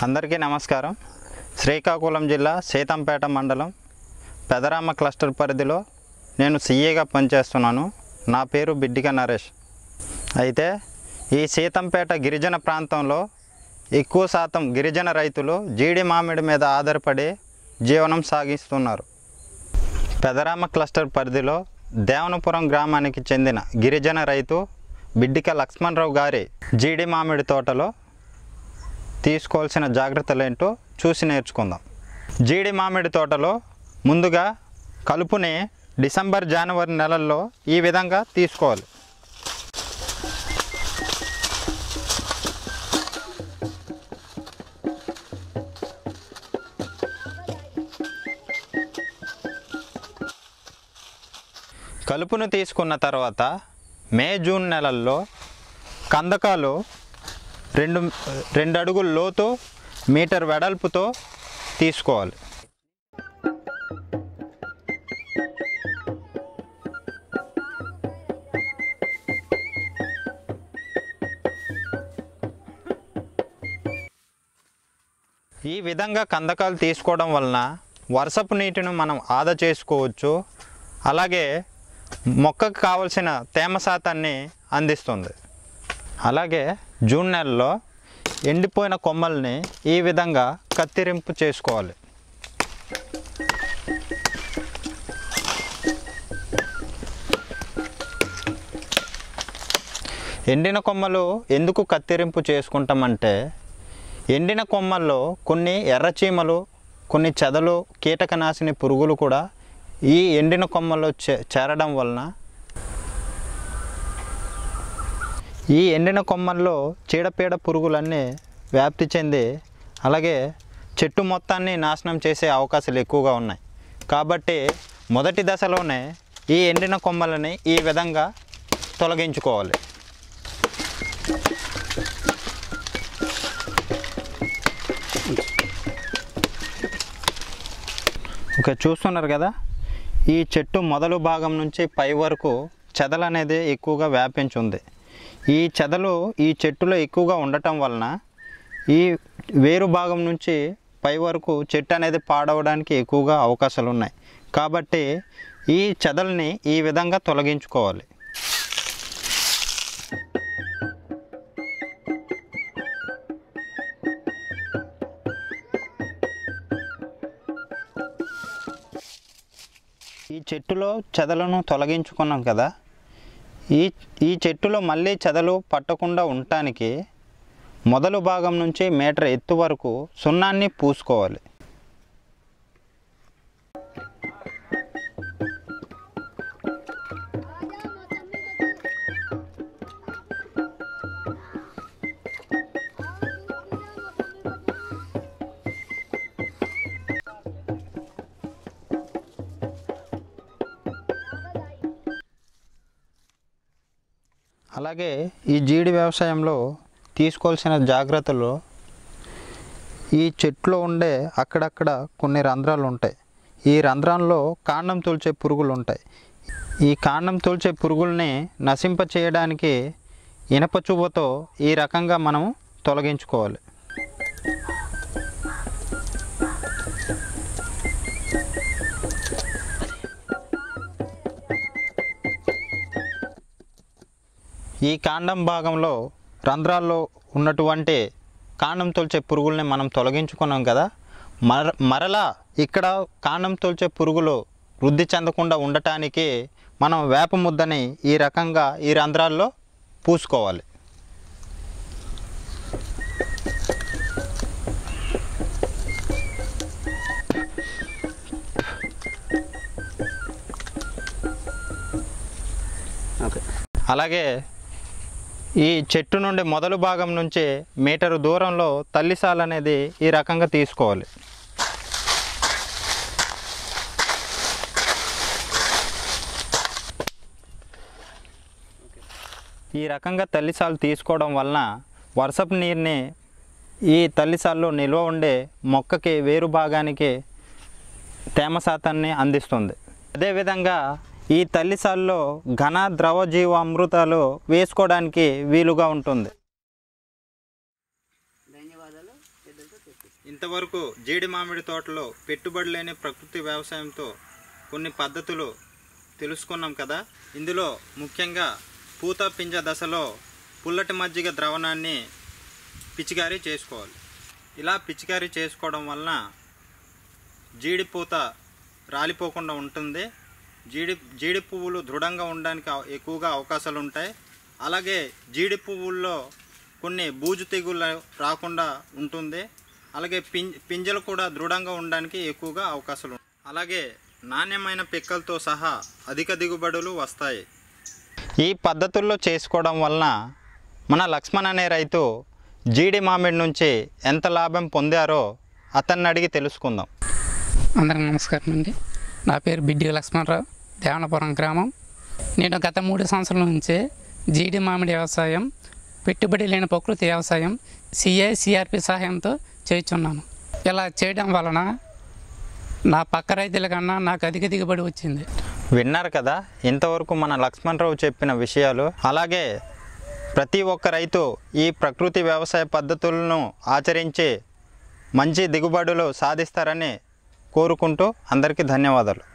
అందరికీ నమస్కారం శ్రీకాకుళం జిల్లా సీతంపేట మండలం పెదరామ క్లస్టర్ పరిధిలో నేను సీఏగా పనిచేస్తున్నాను నా పేరు బిడ్డిక నరేష్ అయితే ఈ సీతంపేట గిరిజన ప్రాంతంలో ఎక్కువ శాతం గిరిజన రైతులు జీడి మామిడి మీద ఆధారపడి జీవనం సాగిస్తున్నారు పెదరామ క్లస్టర్ పరిధిలో దేవనపురం గ్రామానికి చెందిన గిరిజన రైతు బిడ్డిక లక్ష్మణరావు గారి జీడి మామిడి తోటలో తీసుకోవాల్సిన జాగ్రత్తలు ఏంటో చూసి నేర్చుకుందాం జీడి మామిడి తోటలో ముందుగా కలుపుని డిసెంబర్ జనవరి నెలల్లో ఈ విధంగా తీసుకోవాలి కలుపును తీసుకున్న తర్వాత మే జూన్ నెలల్లో కందకాలు రెండు రెండు అడుగుల లోతు మీటర్ వెడల్పుతో తీసుకోవాలి ఈ విధంగా కందకాలు తీసుకోవడం వలన వర్షపు నీటిని మనం ఆదా చేసుకోవచ్చు అలాగే మొక్కకు కావలసిన తేమ శాతాన్ని అందిస్తుంది అలాగే జూన్ నెలలో ఎండిపోయిన కొమ్మల్ని ఈ విధంగా కత్తిరింపు చేసుకోవాలి ఎండిన కొమ్మలు ఎందుకు కత్తిరింపు చేసుకుంటామంటే ఎండిన కొమ్మల్లో కొన్ని ఎర్రచీమలు కొన్ని చెదలు కీటకనాశిని పురుగులు కూడా ఈ ఎండిన కొమ్మల్లో చే చేరడం వలన ఈ ఎండిన కొమ్మల్లో చీడపీడ పురుగులన్నీ వ్యాప్తి చెంది అలాగే చెట్టు మొత్తాన్ని నాశనం చేసే అవకాశాలు ఎక్కువగా ఉన్నాయి కాబట్టి మొదటి దశలోనే ఈ ఎండిన కొమ్మలని ఈ విధంగా తొలగించుకోవాలి ఓకే చూస్తున్నారు కదా ఈ చెట్టు మొదలు భాగం నుంచి పై వరకు చెదలు అనేది ఎక్కువగా వ్యాపించి ఉంది ఈ చెదలు ఈ చెట్టులో ఎక్కువగా ఉండటం వలన ఈ వేరు భాగం నుంచి పై వరకు చెట్టు అనేది పాడవడానికి ఎక్కువగా అవకాశాలు ఉన్నాయి కాబట్టి ఈ చెదల్ని ఈ విధంగా తొలగించుకోవాలి ఈ చెట్టులో చెదలను తొలగించుకున్నాం కదా ఈ ఈ చెట్టులో మళ్ళీ చెదలు పట్టకుండా ఉండటానికి మొదలు భాగం నుంచి మీటర్ ఎత్తు వరకు సున్నాన్ని పూసుకోవాలి అలాగే ఈ జీడి వ్యవసాయంలో తీసుకోవాల్సిన జాగ్రత్తలు ఈ చెట్లో ఉండే అక్కడక్కడ కొన్ని రంధ్రాలు ఉంటాయి ఈ రంధ్రాల్లో కాండం తొలిచే పురుగులు ఉంటాయి ఈ కాండం తొలిచే పురుగుల్ని నశింప చేయడానికి ఇనప చువ్వతో ఈ రకంగా మనం తొలగించుకోవాలి ఈ కాండం భాగంలో రంధ్రాల్లో ఉన్నటువంటి కాండం తొలిచే పురుగుల్ని మనం తొలగించుకున్నాం కదా మర మరలా ఇక్కడ కాండం తొలిచే పురుగులు వృద్ధి చెందకుండా ఉండటానికి మనం వేప ముద్దని ఈ రకంగా ఈ రంధ్రాల్లో పూసుకోవాలి ఓకే అలాగే ఈ చెట్టు నుండి మొదలు భాగం నుంచి మీటరు దూరంలో తల్లిసాలు అనేది ఈ రకంగా తీసుకోవాలి ఈ రకంగా తల్లిసాలు తీసుకోవడం వలన వర్షపు నీరుని ఈ తల్లిసాల్లో నిల్వ ఉండే మొక్కకి వేరు భాగానికి తేమ శాతాన్ని అందిస్తుంది అదేవిధంగా ఈ తల్లిసాల్లో ఘన ద్రవ జీవ అమృతాలు వేసుకోవడానికి వీలుగా ఉంటుంది ధన్యవాదాలు పెద్దలతో చెప్పు ఇంతవరకు జీడి మామిడి తోటలో పెట్టుబడి లేని ప్రకృతి వ్యవసాయంతో కొన్ని పద్ధతులు తెలుసుకున్నాం కదా ఇందులో ముఖ్యంగా పూత పింజ దశలో పుల్లటి మజ్జిగ ద్రవణాన్ని పిచికారీ చేసుకోవాలి ఇలా పిచికారీ చేసుకోవడం వలన జీడి పూత రాలిపోకుండా ఉంటుంది జీడి జీడి పువ్వులు దృఢంగా ఉండడానికి అవ- ఎక్కువగా అవకాశాలు ఉంటాయి అలాగే జీడి పువ్వుల్లో కొన్ని బూజు తెగుళ్ళు రాకుండా ఉంటుంది అలాగే పిం పింజలు కూడా దృఢంగా ఉండడానికి ఎక్కువగా అవకాశాలు ఉంటాయి అలాగే నాణ్యమైన పిక్కలతో సహా అధిక దిగుబడులు వస్తాయి ఈ పద్ధతుల్లో చేసుకోవడం వలన మన లక్ష్మణ్ అనే రైతు జీడి మామిడి నుంచి ఎంత లాభం పొందారో అతన్ని అడిగి తెలుసుకుందాం అందరికి నమస్కారం అండి నా పేరు బిడ్డి లక్ష్మణరావు దేవనపురం గ్రామం నేను గత మూడు సంవత్సరాల నుంచే జీడి మామిడి వ్యవసాయం పెట్టుబడి లేని ప్రకృతి వ్యవసాయం సిఏ సిఆర్పి సహాయంతో చేయుచున్నాను ఇలా చేయడం వలన నా పక్క రైతుల కన్నా నాకు అధిక దిగుబడి వచ్చింది విన్నారు కదా ఇంతవరకు మన లక్ష్మణరావు చెప్పిన విషయాలు అలాగే ప్రతి ఒక్క రైతు ఈ ప్రకృతి వ్యవసాయ పద్ధతులను ఆచరించి మంచి దిగుబడులు సాధిస్తారని కోరుకుంటూ అందరికీ ధన్యవాదాలు